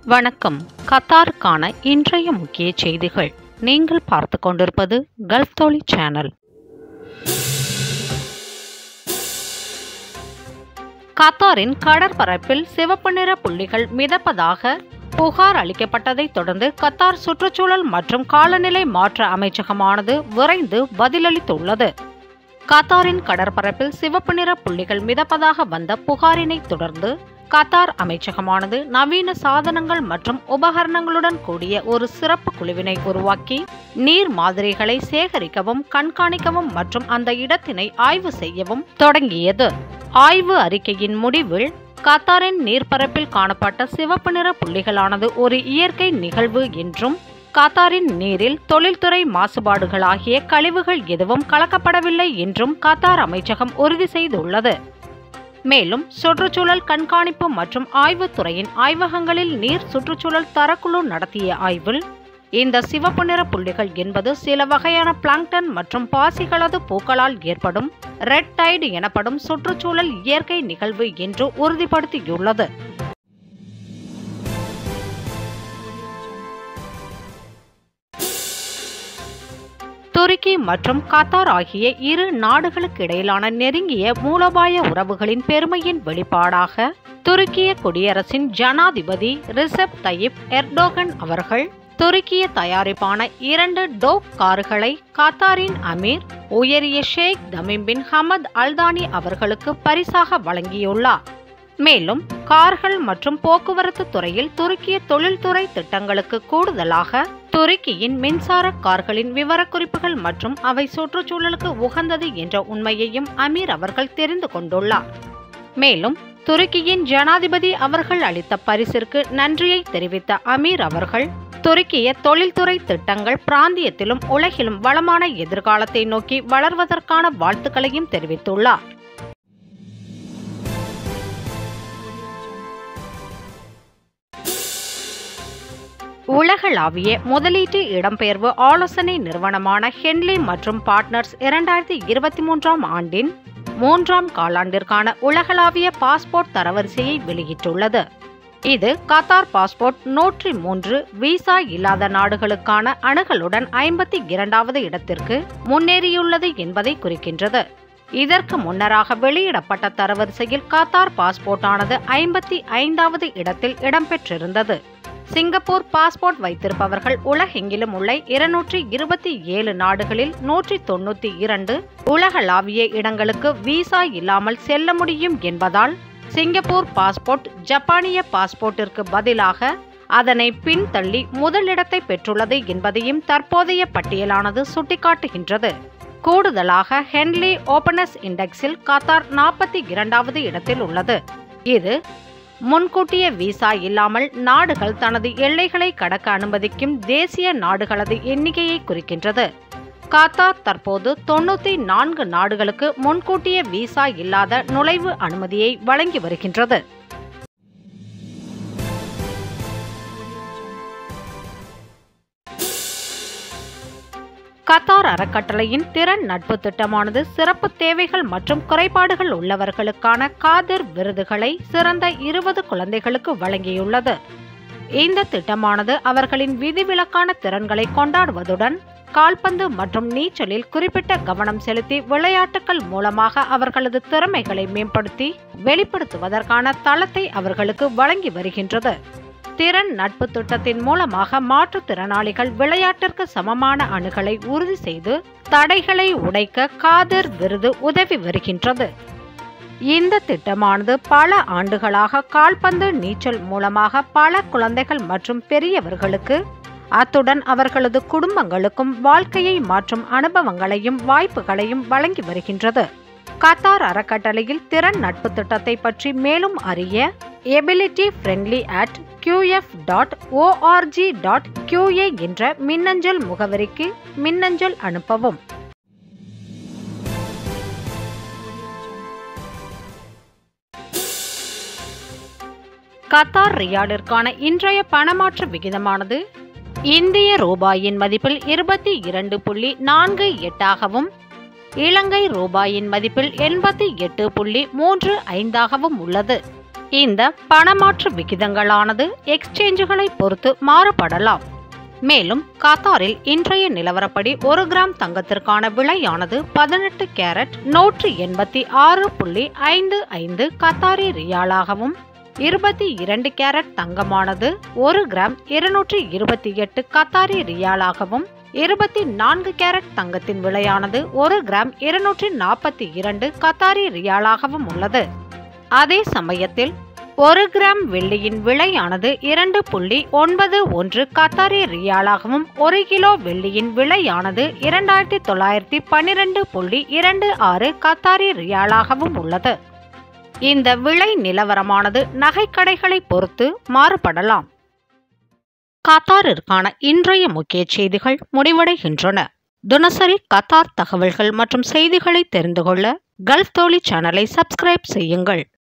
வணக்கம் கத்தாருக்கான இன்றைய முக்கிய செய்திகள் நீங்கள் பார்த்து கொண்டிருப்பது கல்ஃப் தோழி சேனல் கத்தாரின் கடற்பரப்பில் சிவப்பு நிற புள்ளிகள் மிதப்பதாக புகார் அளிக்கப்பட்டதைத் தொடர்ந்து கத்தார் சுற்றுச்சூழல் மற்றும் காலநிலை மாற்ற அமைச்சகமானது விரைந்து பதிலளித்துள்ளது கத்தாரின் கடற்பரப்பில் சிவப்பு நிற புள்ளிகள் மிதப்பதாக வந்த புகாரினை தொடர்ந்து கத்தார் அமைச்சகமானது நவீன சாதனங்கள் மற்றும் உபகரணங்களுடன் கூடிய ஒரு சிறப்பு குழுவினை உருவாக்கி நீர் மாதிரிகளை சேகரிக்கவும் கண்காணிக்கவும் மற்றும் அந்த இடத்தினை ஆய்வு செய்யவும் தொடங்கியது ஆய்வு அறிக்கையின் முடிவில் கத்தாரின் நீர்ப்பரப்பில் காணப்பட்ட சிவப்பு நிற புள்ளிகளானது ஒரு இயற்கை நிகழ்வு என்றும் கத்தாரின் நீரில் தொழில்துறை மாசுபாடுகளாகிய கழிவுகள் எதுவும் கலக்கப்படவில்லை என்றும் கத்தார் அமைச்சகம் உறுதி செய்துள்ளது மேலும் சுற்றுச்சூழல் கண்காணிப்பு மற்றும் ஆய்வுத்துறையின் ஆய்வகங்களில் நீர் சுற்றுச்சூழல் தரக்குழு நடத்திய ஆய்வில் இந்த சிவப்பு நிற புள்ளிகள் என்பது சில வகையான பிளாங்டன் மற்றும் பாசிகளது பூக்களால் ஏற்படும் ரெட் டைடு எனப்படும் சுற்றுச்சூழல் இயற்கை நிகழ்வு என்று உறுதிப்படுத்தியுள்ளது துருக்கி மற்றும் கத்தார் ஆகிய இரு நாடுகளுக்கு இடையிலான நெருங்கிய மூலோபாய உறவுகளின் பெருமையின் வெளிப்பாடாக துருக்கிய குடியரசின் ஜனாதிபதி ரிசப் தயிப் எர்டோகன் அவர்கள் துருக்கிய தயாரிப்பான இரண்டு டோக் கார்களை கத்தாரின் அமீர் உயரிய Sheikh Tamim bin Hamad Al Thani அவர்களுக்கு பரிசாக வழங்கியுள்ளார் மேலும் கார்கள் மற்றும் போக்குவரத்து துறையில் துருக்கிய தொழில்துறை திட்டங்களுக்கு கூடுதலாக துருக்கியின் மின்சார கார்களின் விவரக்குறிப்புகள் மற்றும் அவை சுற்றுச்சூழலுக்கு உகந்தது என்ற உண்மையையும் அமீர் அவர்கள் தெரிந்து கொண்டுள்ளார் மேலும் துருக்கியின் ஜனாதிபதி அவர்கள் அளித்த பரிசிற்கு நன்றியை தெரிவித்த அமீர் அவர்கள் துருக்கிய தொழில்துறை திட்டங்கள் பிராந்தியத்திலும் உலகிலும் வளமான எதிர்காலத்தை நோக்கி வளர்வதற்கான வாழ்த்துக்களையும் தெரிவித்துள்ளார் உலகளாவிய முதலீட்டு இடம்பெயர்வு ஆலோசனை நிறுவனமான ஹென்லி மற்றும் பார்ட்னர்ஸ் இரண்டாயிரத்தி இருபத்தி மூன்றாம் ஆண்டின் மூன்றாம் காலாண்டிற்கான உலகளாவிய பாஸ்போர்ட் தரவரிசையை வெளியிட்டுள்ளது இது கத்தார் பாஸ்போர்ட் நூற்றி மூன்று விசா இல்லாத நாடுகளுக்கான அணுகலுடன் ஐம்பத்தி இரண்டாவது இடத்திற்கு முன்னேறியுள்ளது என்பதை குறிக்கின்றது இதற்கு முன்னராக வெளியிடப்பட்ட தரவரிசையில் கத்தார் பாஸ்போர்ட்டானது ஐம்பத்தி ஐந்தாவது இடத்தில் இடம்பெற்றிருந்தது சிங்கப்பூர் பாஸ்போர்ட் வைத்திருப்பவர்கள் உலகெங்கிலும் உள்ள இருநூற்றி இருபத்தி ஏழு நாடுகளில் நூற்றி தொண்ணூத்தி இரண்டு உலகளாவிய இடங்களுக்கு விசா இல்லாமல் செல்ல முடியும் என்பதால் சிங்கப்பூர் பாஸ்போர்ட் ஜப்பானிய பாஸ்போர்ட்டிற்கு பதிலாக அதனை பின்தள்ளி முதலிடத்தை பெற்றுள்ளது என்பதையும் தற்போதைய பட்டியலானது சுட்டிக்காட்டுகின்றது கூடுதலாக ஹென்லி ஓபனஸ் இண்டெக்ஸில் கத்தார் நாற்பத்தி இரண்டாவது இடத்தில் உள்ளது இது முன்கூட்டிய விசா இல்லாமல் நாடுகள் தனது எல்லைகளை கடக்க அனுமதிக்கும் தேசிய நாடுகளது எண்ணிக்கையை குறிக்கின்றது கத்தார் தற்போது தொண்ணூத்தி நான்கு நாடுகளுக்கு முன்கூட்டிய விசா இல்லாத நுழைவு அனுமதியை வழங்கி வருகின்றது கத்தார் அறக்கட்டளையின் திறன் நட்பு திட்டமானது சிறப்பு தேவைகள் மற்றும் குறைபாடுகள் உள்ளவர்களுக்கான காதிர் விருதுகளை சிறந்த இருபது குழந்தைகளுக்கு வழங்கியுள்ளது இந்த திட்டமானது அவர்களின் விதிவிலக்கான திறன்களை கொண்டாடுவதுடன் கால்பந்து மற்றும் நீச்சலில் குறிப்பிட்ட கவனம் செலுத்தி விளையாட்டுகள் மூலமாக அவர்களது திறமைகளை மேம்படுத்தி வெளிப்படுத்துவதற்கான தளத்தை அவர்களுக்கு வழங்கி வருகின்றது திறன் நட்பு திட்டத்தின் மூலமாக மாற்றுத்திறனாளிகள் விளையாட்டிற்கு சமமான அணுகலை உறுதி செய்து தடைகளை உடைக்க காதர் விருது உதவி வருகின்றது இந்த திட்டமானது பல ஆண்டுகளாக கால்பந்து நீச்சல் மூலமாக பல குழந்தைகள் மற்றும் பெரியவர்களுக்கு அத்துடன் அவர்களது குடும்பங்களுக்கும் வாழ்க்கையை மாற்றும் அனுபவங்களையும் வாய்ப்புகளையும் வழங்கி வருகின்றது கத்தார் அறக்கட்டளையில் திறன் நட்பு திட்டத்தை பற்றி மேலும் அறிய ability friendly at QF dot org dot QA என்ற மின்னஞ்சல் முகவரிக்கு மின்னஞ்சல் அனுப்பவும் கத்தார் ரியாலிற்கான இன்றைய பணமாற்று விகிதமானது இந்திய ரூபாயின் மதிப்பில் இருபத்தி இரண்டு புள்ளி நான்கு எட்டாகவும் இலங்கை ரூபாயின் மதிப்பில் எண்பத்தி எட்டு புள்ளி மூன்று ஐந்தாகவும் உள்ளது இந்த பணமாற்று விகிதங்களானது எக்ஸ்சேஞ்சுகளை பொறுத்து மாறுபடலாம் மேலும் கத்தாரில் இன்றைய நிலவரப்படி ஒரு கிராம் தங்கத்திற்கான விலையானது பதினெட்டு கேரட் நூற்றி எண்பத்தி ஆறு புள்ளி ஐந்து ஐந்து கத்தாரி ரியாலாகவும் இருபத்தி இரண்டு கேரட் தங்கமானது ஒரு கிராம் இருநூற்றி இருபத்தி எட்டு கத்தாரி ரியாலாகவும் இருபத்தி நான்கு கேரட் தங்கத்தின் விலையானது ஒரு கிராம் இருநூற்றி நாற்பத்தி இரண்டு கத்தாரி ரியாலாகவும் உள்ளது அதே சமயத்தில் ஒரு கிராம் வெள்ளியின் விலையானது இரண்டு புள்ளி ஒன்பது ஒன்று கத்தாரி ரியாலாகவும் ஒரு கிலோ வெள்ளியின் விலையானது இரண்டாயிரத்தி தொள்ளாயிரத்தி பன்னிரண்டு புள்ளி இரண்டு ஆறு கத்தாரி ரியாலாகவும் உள்ளது இந்த விலை நிலவரமானது நகைக்கடைகளை பொறுத்து மாறுபடலாம் கத்தாரிற்கான இன்றைய முக்கிய செய்திகள் முடிவடைகின்றன தினசரி கத்தார் தகவல்கள் மற்றும் செய்திகளை தெரிந்து கொள்ள கல்ஃப் தோழி சேனலை சப்ஸ்கிரைப் செய்யுங்கள்